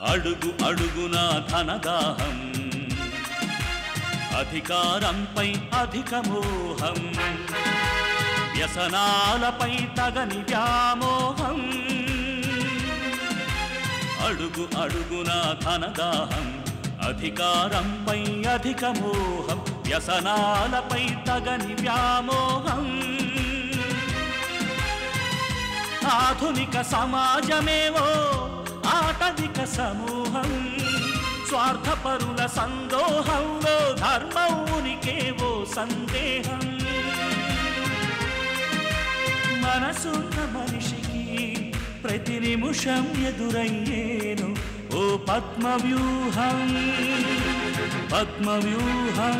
అడుగు అడుగున ధనదాహం అధికారంపై అధిక మోహం వ్యసనాలపై తగని వ్యామోహం అడుగు అడుగున ధనదాహం అధికారంపై అధిక మోహం వ్యసనాలపై తగని వ్యామోహం ఆధునిక సమాజమేవో ఆటవిక సమూహం స్వార్థపరుల సందోహంలో ధర్మం ఉనికేవో సందేహం మనసున్న మనిషికి ప్రతి నిమిషం ఎదురయ్యేను ఓ పద్మవ్యూహం పద్మవ్యూహం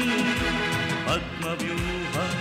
పద్మవ్యూహం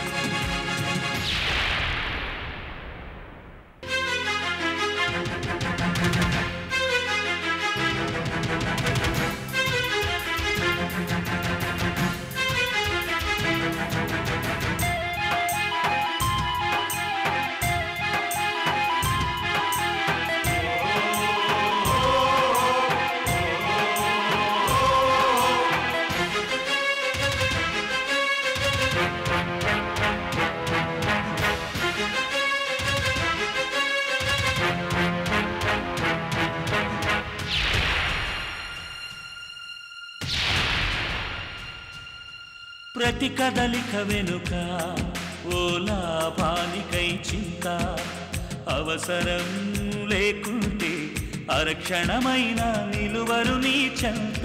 ప్రతి కదలిక వెనుక ఓ లాభానికై చింత అవసరం లేకుంటే అరక్షణమైన నిలువరు నీ చెంత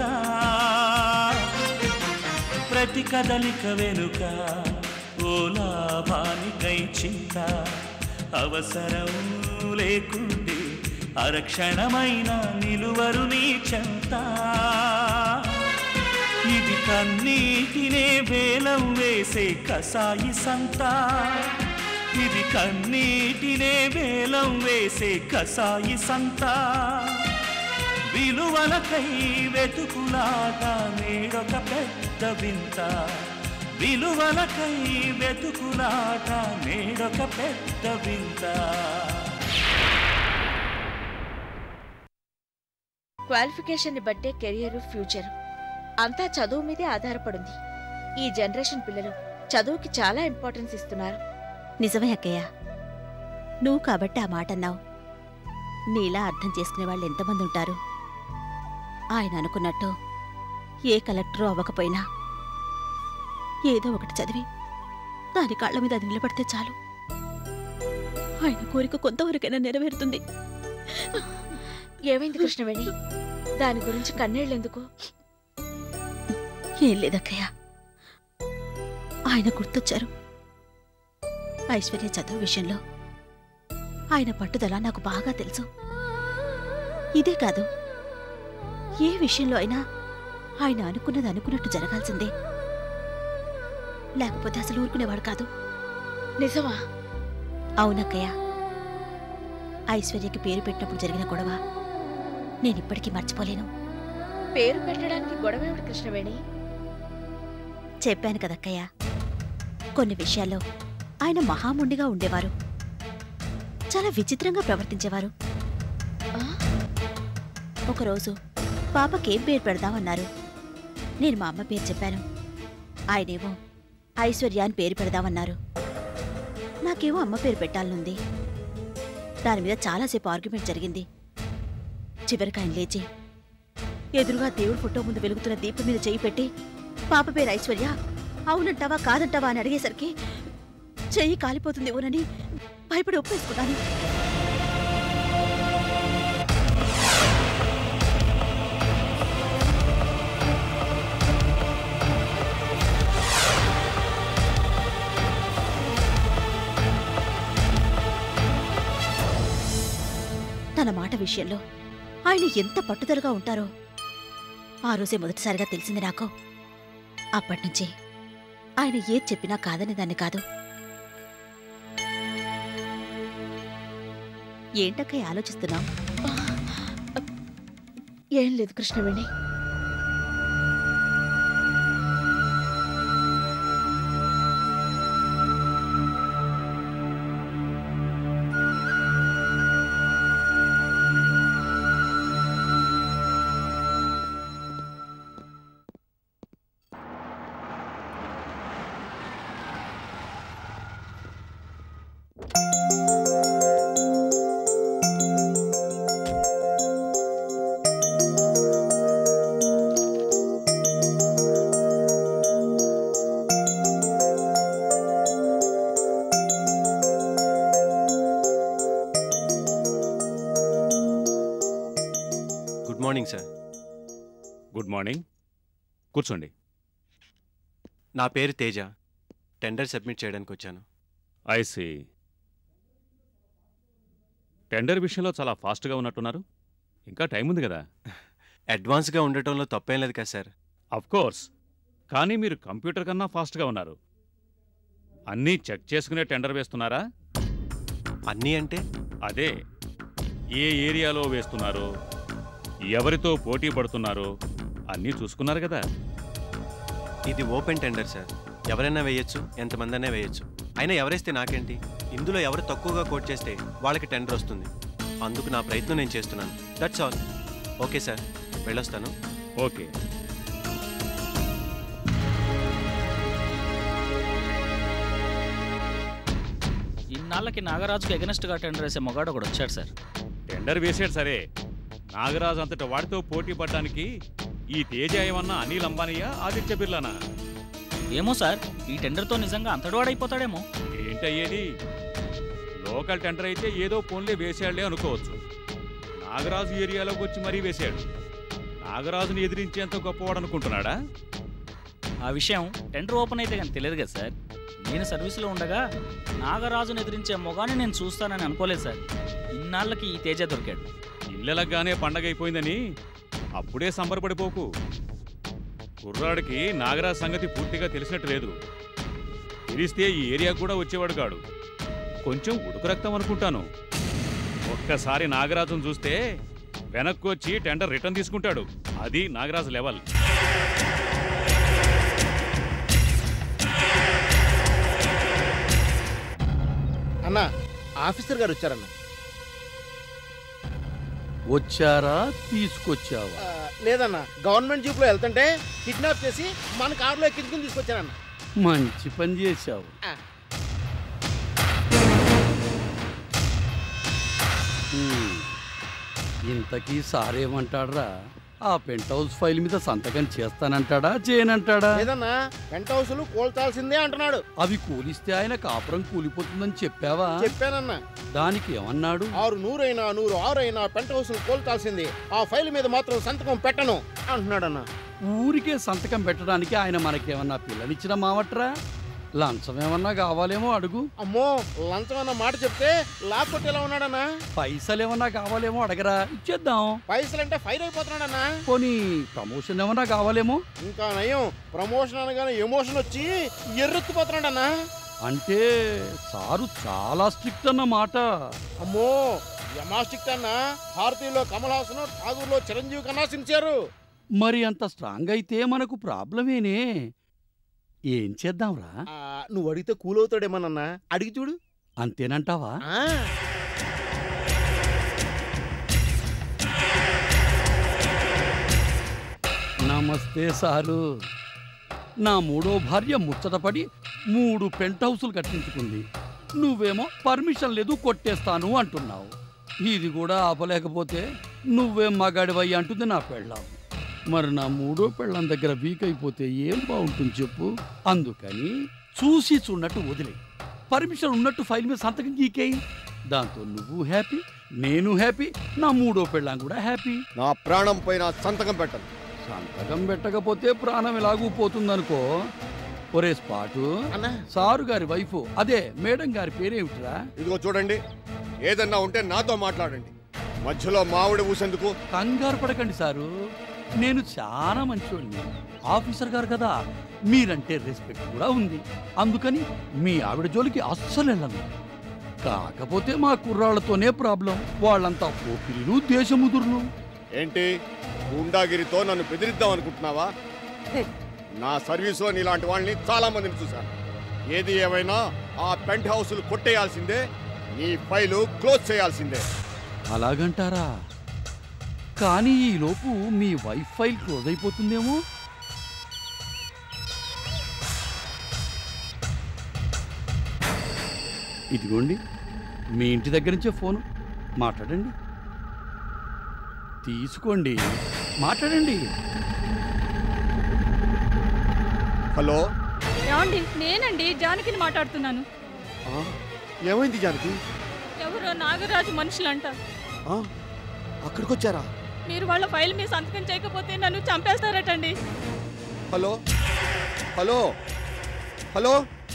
ప్రతి కదలిక వెనుక ఓ లాభానికై చింత అవసరం లేకుంటే అరక్షణమైన నిలువరు నీ చెంత ఇది కన్నీటినే వేలం వేసే కసాయి సంత ఇది కన్నీటినే వేలం వేసే కసాయి సంత విలువలకై వెతుకులాగా నేడొక పెద్ద వింత విలువలకై వెతుకులాట నేడొక పెద్ద వింత క్వాలిఫికేషన్ని బట్టే కెరియర్ ఫ్యూచర్ అంతా చదువు మీదే ఆధారపడింది ఈ జనరేషన్ పిల్లలు చదువుకి చాలా ఇంపార్టెన్స్ ఇస్తున్నారు నిజమే అక్కయ్య నువ్వు కాబట్టి ఆ మాట అన్నావు నీలా అర్థం చేసుకునే వాళ్ళు ఎంతమంది ఉంటారు ఆయన అనుకున్నట్టు ఏ కలెక్టరు అవ్వకపోయినా ఏదో ఒకటి చదివి దాని కాళ్ళ మీద అది నిలబడితే చాలు ఆయన కోరిక కొంతవరకైనా నెరవేరుతుంది ఏమైంది కృష్ణవేణి దాని గురించి కన్నీళ్ళెందుకు ఏం లేదక్కయ్య ఆయన గుర్తొచ్చారు ఐశ్వర్య చదువు విషయంలో ఆయన పట్టుదల నాకు బాగా తెలుసు ఇదే కాదు ఏ విషయంలో అయినా ఆయన అనుకున్నది అనుకున్నట్టు జరగాల్సిందే లేకపోతే అసలు ఊరుకునేవాడు కాదు నిజమా అవునక్కయ్య ఐశ్వర్యకి పేరు పెట్టినప్పుడు జరిగిన గొడవ నేనిప్పటికీ మర్చిపోలేను పేరు పెట్టడానికి గొడవేమిటి కృష్ణవేణి చెప్పాను కదక్కయ్య కొన్ని విషయాల్లో ఆయన మహాముండిగా ఉండేవారు చాలా విచిత్రంగా ప్రవర్తించేవారు ఆ? ఒకరోజు పాపకేం పేరు పెడదామన్నారు నేను మా అమ్మ పేరు చెప్పాను ఆయనేమో ఐశ్వర్య అని పేరు పెడదామన్నారు నాకేమో అమ్మ పేరు పెట్టాలనుంది దాని మీద చాలాసేపు ఆర్గ్యుమెంట్ జరిగింది చివరికి ఆయన లేచి ఎదురుగా దేవుడి ఫోటో ముందు వెలుగుతున్న దీపం మీద చేయి పెట్టి పాప పేరు ఐశ్వర్య అవునంటావా కాదంటావా అని అడిగేసరికి చెయ్యి కాలిపోతుంది ఊనని భయపడి ఒప్పేసుకున్నాను తన మాట విషయంలో ఆయన ఎంత పట్టుదలగా ఉంటారో ఆ రోజే మొదటిసారిగా తెలిసింది నాకు అప్పటినుంచి ఆయన ఏది చెప్పినా కాదని దాన్ని కాదు ఏంటక్కయ్య ఆలోచిస్తున్నావు ఏం లేదు Krishnaveni morning sir good morning కూర్చోండి నా పేరు తేజ టెండర్ సబ్మిట్ చేయడానికి వచ్చాను ఐసి టెండర్ విషయంలో చాలా ఫాస్ట్గా ఉన్నట్టున్నారు ఇంకా టైం ఉంది కదా అడ్వాన్స్గా ఉండటంలో తప్పేం లేదు కదా సార్ అఫ్ కోర్స్ కానీ మీరు కంప్యూటర్ కన్నా ఫాస్ట్గా ఉన్నారు అన్నీ చెక్ చేసుకునే టెండర్ వేస్తున్నారా అన్నీ అంటే అదే ఏ ఏరియాలో వేస్తున్నారో ఎవరితో పోటీ పడుతున్నారో అన్నీ చూసుకున్నారు కదా ఇది ఓపెన్ టెండర్ సార్ ఎవరైనా వేయొచ్చు ఎంతమంది అయినా వేయొచ్చు అయినా ఎవరేస్తే నాకేంటి ఇందులో ఎవరు తక్కువగా కోట్ చేస్తే వాళ్ళకి టెండర్ వస్తుంది అందుకు నా ప్రయత్నం నేను చేస్తున్నాను దట్స్ ఆల్ ఓకే సార్ వెళ్ళొస్తాను ఓకే ఇన్నాళ్ళకి నాగరాజుకి ఎగనెస్ట్గా టెండర్ వేసే మొగాడు ఒకడు వచ్చాడు సార్ టెండర్ వేసాడు సరే నాగరాజు అంతటి వాడితో పోటీ పడడానికి ఈ తేజ ఏమన్నా అనిల్ అంబానీయా ఆదిత్య బిర్లానా ఏమో సార్ ఈ టెండర్తో నిజంగా అంతటివాడైపోతాడేమో ఏంటయ్యేది లోకల్ టెండర్ అయితే ఏదో ఫోన్లే వేసాడులే అనుకోవచ్చు నాగరాజు ఏరియాలోకి వచ్చి మరీ వేశాడు నాగరాజుని ఎదిరించేంత గొప్పవాడు అనుకుంటున్నాడా ఆ విషయం టెండర్ ఓపెన్ అయితే కానీ తెలియదు కదా సార్ నేను సర్వీసులో ఉండగా నాగరాజును ఎదిరించే మొగాన్ని నేను చూస్తానని అనుకోలేదు సార్ ఇన్నాళ్ళకి ఈ తేజ దొరికాడు ఇళ్ళలగానే పండగ అయిపోయిందని అప్పుడే సంబరపడిపోకు కుర్రాడికి నాగరాజ్ సంగతి పూర్తిగా తెలిసినట్టు లేదు తెలిస్తే ఈ ఏరియా కూడా వచ్చేవాడు కాడు కొంచెం ఉడుకు రక్తం అనుకుంటాను ఒక్కసారి నాగరాజును చూస్తే వెనక్కి వచ్చి టెండర్ రిటర్న్ తీసుకుంటాడు అది నాగరాజు లెవెల్ అన్న ఆఫీసర్ గారు వచ్చారన్న వచ్చారా తీసుకొచ్చావా ఆ, లేదన్న గవర్నమెంట్ జీప్ లో వెళ్తుంటే కిడ్నాప్ చేసి మన కారులో ఎక్కించుకుని తీసుకొచ్చానన్న మంచి పని చేశావు ఆ. ఉమ్. ఇంతకీ సారేమంటాడ్రా ఆ పెంట్ హౌస్ ఫైల్ మీద సంతకం చేస్తానంటాడా చేయనంటాడా లేదన్నా పెంట్ హౌసులు కోల్చాల్సిందే అంటున్నాడు అవి కూలిస్తే ఆయన కాపురం కూలిపోతుందని చెప్పావా చెప్పానన్న దానికి ఏమన్నాడు ఆరు నూరైనా నూరు ఆరైనా పెంట్ హౌసులు కోల్చాల్సిందే ఆ ఫైల్ మీద మాత్రం సంతకం పెట్టను అంటున్నాడన్న ఊరికే సంతకం పెట్టడానికి ఆయన మనకేమన్నా పిల్లనిచ్చిన మావట్రా లంచం ఏమన్నా కావాలేమో అడుగు అమ్మో లంచం అన్న మాట చెప్తే లాక్కొట్టి ఎలా ఉన్నాడన్నా పైసలు ఏమన్నా కావాలేమో అడగరా ఇచ్చేద్దాం పైసలంటే ఫైర్ అయిపోతున్నాడన్నా పోనీ ప్రమోషన్ ఏమన్నా కావాలేమో ఇంకా నయం ప్రమోషన్ అనగానే ఎమోషన్ వచ్చి ఎర్రెత్తిపోతున్నాడన్నా అంటే సారు చాలా స్ట్రిక్ట్ అన్నమాట అమ్మో యమాస్టిక్ అన్న భారతీయులో కమల్ హాసన్ ఠాగూర్లో చిరంజీవి కన్నా సిన్సియరు మరి అంత స్ట్రాంగ్ అయితే మనకు ప్రాబ్లమేనే ఏం చేద్దాంరా ఆ, నువ్వు అడిగితే కూలవుతాడేమోనన్నా అడిగి చూడు అంతేనంటావా ఆ, నమస్తే సారు నా మూడో భార్య ముచ్చటపడి మూడు పెంట్ హౌసులు కట్టించుకుంది నువ్వేమో పర్మిషన్ లేదు కొట్టేస్తాను అంటున్నావు ఇది కూడా ఆపలేకపోతే నువ్వేం మగాడివయ్యి అంటుంది నా పెళ్ళాం మరి నా మూడో పెళ్ళం దగ్గర వీక్ అయిపోతే ఏం బాగుంటుంది చెప్పు అందుకని చూసి చూడనట్టు వదిలే పర్మిషన్ ఉన్నట్టు ఫైల్ మీద సంతకం గీకేయి దాంతో నువ్వు హ్యాపీ నేను హ్యాపీ నా మూడో పెళ్ళాం కూడా హ్యాపీ నా ప్రాణం పైన సంతకం పెట్టను సంతకం పెట్టకపోతే ప్రాణం ఎలాగూ పోతుందనుకో ఒరే స్పాటు అన్నా సారు గారి వైఫ్ అదే మేడం గారి పేరేమిట్రా ఇదిగో చూడండి ఏదన్నా ఉంటే నాతో మాట్లాడండి మధ్యలో మావిడ ఊసేందుకు కంగారు పడకండి సారు నేను చాలా మంచోడిని ఆఫీసర్ గారు కదా మీరంటే రెస్పెక్ట్ కూడా ఉంది అందుకని మీ ఆవిడ జోలికి అస్సలు వెళ్ళను కాకపోతే మా కుర్రాళ్లతోనే ప్రాబ్లం వాళ్ళంతా పోకిరీలు దేశముదురులు ఏంటి గుండాగిరితో నన్ను బెదిరిద్దాం అనుకుంటున్నావా హ్మ్. నా సర్వీసులో నీలాంటి వాళ్ళని చాలా మందిని చూశాను ఏది ఏమైనా ఆ పెంట్ హౌసులు కొట్టేయాల్సిందే నీ ఫైలు క్లోజ్ చేయాల్సిందే అలాగంటారా కానీ ఈలోపు మీ వైఫ్ ఫైల్ క్లోజ్ అయిపోతుందేమో ఇదిగోండి మీ ఇంటి దగ్గర నుంచే ఫోను మాట్లాడండి తీసుకోండి మాట్లాడండి హలో ఏమండి నేనండి జానకిని మాట్లాడుతున్నాను ఆ, ఏమైంది జానకి ఎవరో నాగరాజు మనుషులంట ఆ, అక్కడికి వచ్చారా మీరు వాళ్ళ ఫైల్ మీద సంతకం చేయకపోతే నన్ను చంపేస్తారటండి hello hello hello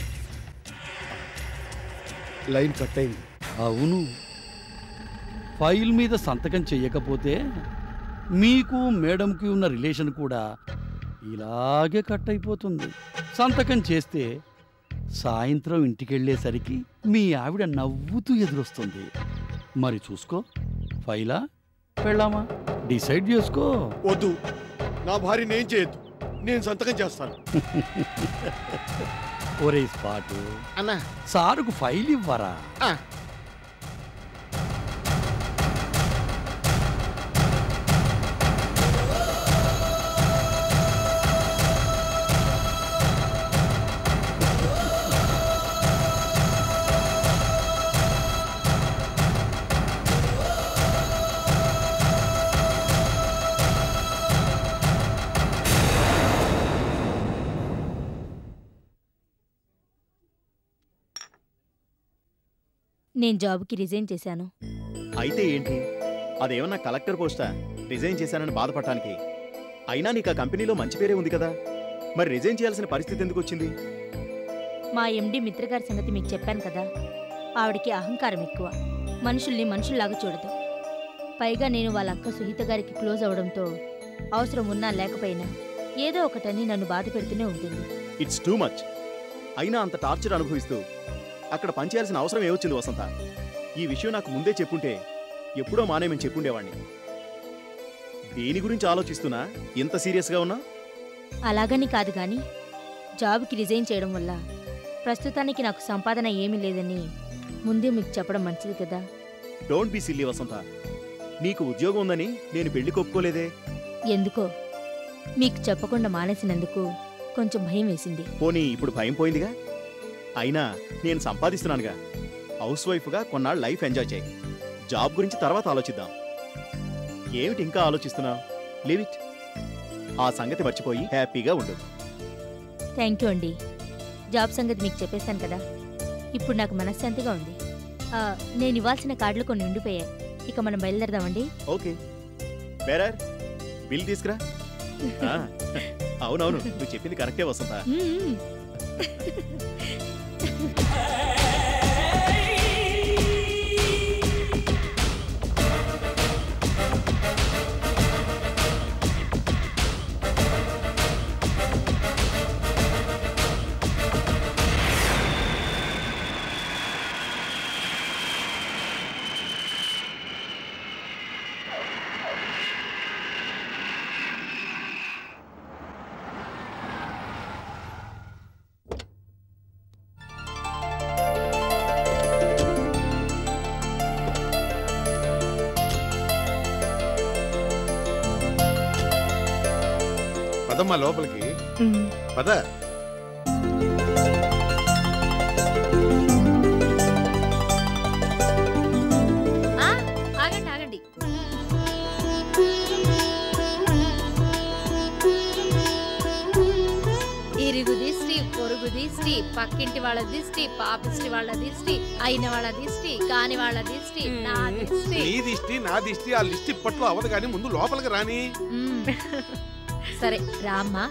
line cut అయింది అవును ఫైల్ మీద సంతకం చెయ్యకపోతే మీకు మేడంకి ఉన్న రిలేషన్ కూడా ఇలాగే కట్ అయిపోతుంది సంతకం చేస్తే సాయంత్రం ఇంటికెళ్ళేసరికి మీ ఆవిడ నవ్వుతూ ఎదురొస్తుంది మరి చూసుకో ఫైలా వెళ్ళామా డిసైడ్ చేసుకో వద్దు నా భార్యని ఏం చేయొద్దు నేను సంతకం చేస్తాను ఒరే స్పాటు అన్నా సారుకు ఫైల్ ఇవ్వరా ఆ, నేను జాబ్కి రిజైన్ చేశాను అయితే ఏంటి అదేమన్నా కలెక్టర్ పోస్టా రిజైన్ చేశానని బాధపడటానికి అయినా నీకు ఆ కంపెనీలో మంచి పేరే ఉంది కదా మరి రిజైన్ చేయాల్సిన పరిస్థితి ఎందుకు వచ్చింది మా ఎండి మిత్రగారి సంగతి మీకు చెప్పాను కదా ఆవిడకి అహంకారం ఎక్కువ మనుషుల్ని మనుషుల్లాగా చూడదు పైగా నేను వాళ్ళ అక్క సుహిత గారికి క్లోజ్ అవడంతో అవసరం ఉన్నా లేకపోయినా ఏదో ఒకటని నన్ను బాధ పెడుతూనే ఉంటుంది ఇట్స్ టూ మచ్ అయినా అంత టార్చర్ అనుభవిస్తూ అక్కడ పనిచేయాల్సిన అవసరం ఏమొచ్చింది వసంత ఈ విషయం నాకు ముందే చెప్పుంటే ఎప్పుడో మానేమని చెప్పుండేవాణ్ణి దేని గురించి ఆలోచిస్తున్నా ఇంత సీరియస్గా ఉన్నా అలాగని కాదు కానీ జాబ్కి రిజైన్ చేయడం వల్ల ప్రస్తుతానికి నాకు సంపాదన ఏమీ లేదని ముందే మీకు చెప్పడం మంచిది కదా డోంట్ బీ సిల్లీ వసంత నీకు ఉద్యోగం ఉందని నేను పెళ్లి కొప్పుకోలేదే ఎందుకో మీకు చెప్పకుండా మానేసినందుకు కొంచెం భయం వేసింది పోనీ ఇప్పుడు భయం పోయిందిగా అయినా నేను సంపాదిస్తున్నానుగా హౌస్ వైఫ్గా కొన్నాళ్ళు లైఫ్ ఎంజాయ్ చేయి జాబ్ గురించి తర్వాత ఆలోచిద్దాం ఏమిటి ఇంకా ఆలోచిస్తున్నావు లీవ్ ఇట్ ఆ సంగతి మర్చిపోయి హ్యాపీగా ఉండు థ్యాంక్ యూ అండి జాబ్ సంగతి మీకు చెప్పేశాను కదా ఇప్పుడు నాకు మనశ్శాంతిగా ఉంది ఆ, నేను ఇవ్వాల్సిన కార్డులు కొన్ని ఉండిపోయాయి ఇక మనం బయలుదేరదామండి ఓకే బేరర్ బిల్ తీసుకురా ఆ, అవునవును నువ్వు చెప్పింది కరెక్టే వసంత మ్మ్. పదమ్మా లోపలికి పద ఆగండి ఆగండి ఇరుగు దిష్టి పొరుగు దిష్టి పక్కింటి వాళ్ళ దిష్టి పాపిష్టి వాళ్ళ దిష్టి అయిన వాళ్ళ దిష్టి కాని వాళ్ళ దిష్టి నా దిష్టి నీ దిష్టి నా దిష్టి ఆ లిస్ట్ ఇప్పట్లో అవ్వదు కానీ ముందు లోపలికి రాని మ్మ్. సరే రామ్మా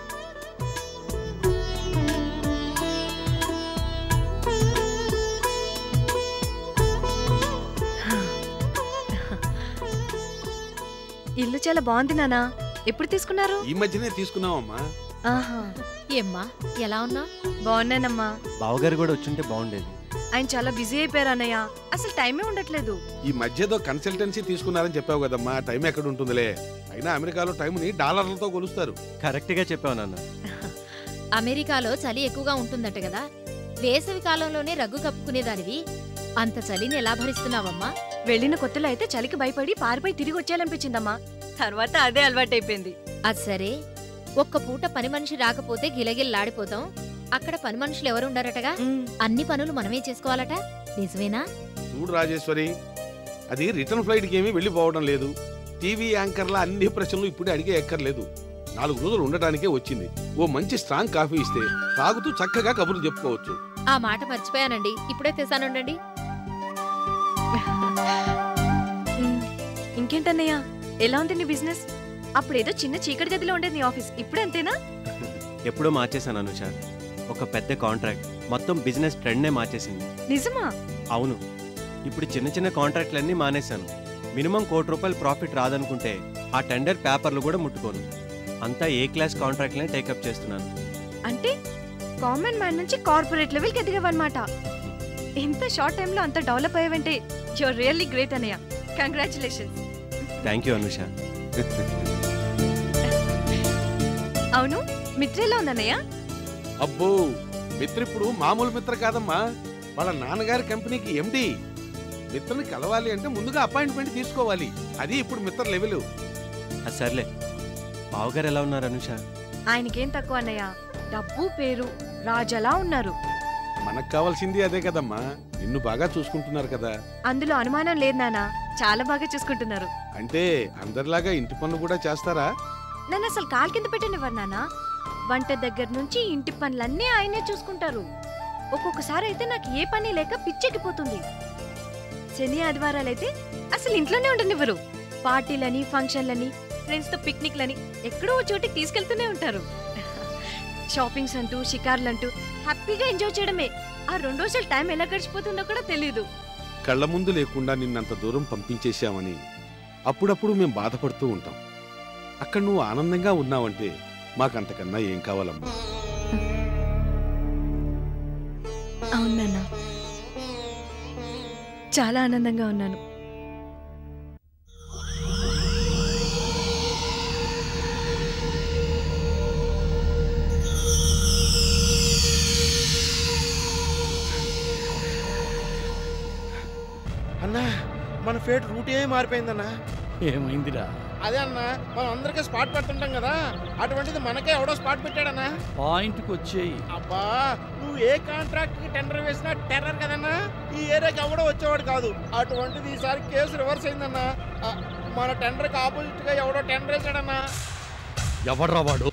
ఇల్లు చాలా బాగుంది నానా ఎప్పుడు తీసుకున్నారు ఈ మధ్యనే తీసుకున్నావమ్మా ఆహా ఏమ్మా ఎలా ఉన్నా బాగున్నానమ్మా బావగారు కూడా వచ్చుంటే బాగుండేది ఆయన చాలా బిజీ అయిపోయారు అన్నయ్య అసలు టైమే ఉండట్లేదు ఈ మధ్యదో కన్సల్టెన్సీ తీసుకున్నారని చెప్పావు కదమ్మా టైం ఎక్కడ ఉంటుందిలే అయినా అమెరికాలో టైంని డాలర్లతో కొలుస్తారు కరెక్ట్గా చెప్పావు నాన్న అమెరికాలో చలి ఎక్కువగా ఉంటుందట కదా వేసవి కాలంలోనే రగ్గు కప్పుకునేదానివి అంత చలిని ఎలా భరిస్తున్నావమ్మా వెళ్ళిన కొత్తలో అయితే చలికి భయపడి పారిపోయి తిరిగి వచ్చేయాలనిపించిందమ్మా తర్వాత అదే అలవాటైపోయింది అది సరే ఒక్క పూట పని మనిషి రాకపోతే గిలగిల్లాడిపోతాం అక్కడ పని మనుషులు ఎవరు ఉండరటగా అన్ని పనులు మనమే చేసుకోవాలట నిజమేనా చూడు రాజేశ్వరి అది రిటర్న్ ఫ్లైట్కి ఏమీ వెళ్ళిపోవడం లేదు టీవీ యాంకర్ల అన్ని ప్రశ్నలు ఇప్పుడే అడిగే ఎక్కర్లేదు నాలుగు రోజులు ఉండటానికే వచ్చింది ఓ మంచి స్ట్రాంగ్ కాఫీ ఇస్తే తాగుతూ చక్కగా కబుర్లు చెప్పుకోవచ్చు ఆ మాట మర్చిపోయానండి ఇప్పుడే తెసానుండండి ఇంకేంటన్నయ్య ఎలా ఉంది నీ బిజినెస్ అప్పుడేదో చిన్న చీకటి గదిలో ఉండేది నీ ఆఫీస్ ఇప్పుడు అంతేనా ఎప్పుడో మార్చేశాను అనుష ఒక పెద్ద కాంట్రాక్ట్ మొత్తం బిజినెస్ ట్రెండ్నే మార్చేసింది నిజమా అవును ఇప్పుడు చిన్న చిన్న కాంట్రాక్ట్లన్నీ మానేశాను మినిమం కోటి రూపాయలు ప్రాఫిట్ రాదనుకుంటే ఆ టెండర్ పేపర్లు కూడా ముట్టుకోను అంతా ఏ క్లాస్ కాంట్రాక్ట్లనే టేకప్ చేస్తున్నాను అంటే కామన్ మ్యాన్ నుంచి కార్పొరేట్ లెవెల్కి ఎదిగావన్నమాట ఇంత షార్ట్ టైంలో అంత డెవలప్ అయ్యావంటే యువర్ రియల్లీ గ్రేట్ అనయ్య కంగ్రాచులేషన్స్ థ్యాంక్ యూ అనుష అవును మిత్రేలా ఉందన్నయ్య అబ్బో మిత్ర ఇప్పుడు మామూలు మిత్ర కాదమ్మా వాళ్ళ నాన్నగారి కంపెనీకి ఎండి మిత్రని కలవాలి అంటే ముందుగా అపాయింట్మెంట్ తీసుకోవాలి అది ఇప్పుడు మిత్ర లెవెల్ అది సర్లే బావగారు ఎలా ఉన్నారు అనుష ఆయనకేం తక్కువ అన్నయ్య డబ్బు పేరు రాజలా ఉన్నారు మనకు కావాల్సింది అదే కదమ్మా నిన్ను బాగా చూసుకుంటున్నారు కదా అందులో అనుమానం లేదు నానా చాలా బాగా చూసుకుంటున్నారు అంటే అందరిలాగా ఇంటి పనులు కూడా చేస్తారా నన్ను అసలు కాలు కింద పెట్టనివ్వరు నాన్న వంట దగ్గర నుంచి ఇంటి పనులన్నీ ఆయనే చూసుకుంటారు ఒక్కొక్కసారి అయితే నాకు ఏ పని లేక పిచ్చెక్కిపోతుంది శని ఆదివారాలైతే అసలు ఇంట్లోనే ఉండనివ్వరు పార్టీలని ఫంక్షన్లని ఫ్రెండ్స్తో పిక్నిక్లని ఎక్కడో ఓ చోటికి తీసుకెళ్తూనే ఉంటారు షాపింగ్స్ అంటూ షికార్లంటూ హ్యాపీగా ఎంజాయ్ చేయడమే ఆ రెండు రోజులు టైం ఎలా గడిచిపోతుందో కూడా తెలియదు కళ్ళ ముందు లేకుండా నిన్నంత దూరం పంపించేశామని అప్పుడప్పుడు మేము బాధపడుతూ ఉంటాం అక్కడ నువ్వు ఆనందంగా ఉన్నావంటే మాకంతకన్నా ఏం కావాలమ్మా అవును నాన్న చాలా ఆనందంగా ఉన్నాను అన్నా మన ఫేట్ రూటే మారిపోయిందన్నా ఏమైందిరా అదే అన్నా మనం అందరికీ స్పాట్ పెడుతుంటాం కదా అటువంటిది మనకే ఎవడో స్పాట్ పెట్టాడన్నా పాయింట్కి వచ్చేయి అబ్బా నువ్వు ఏ కాంట్రాక్ట్ కి టెండర్ వేసినా టెర్రర్ కదన్నా ఈ ఏరియాకి ఎవడో వచ్చేవాడు కాదు అటువంటిది ఈసారి కేసు రివర్స్ అయిందన్నా ఆ, మన టెండర్ కి ఆపోజిట్ గా ఎవడో టెండర్ వేసాడన్నా ఎవడ్రా వాడు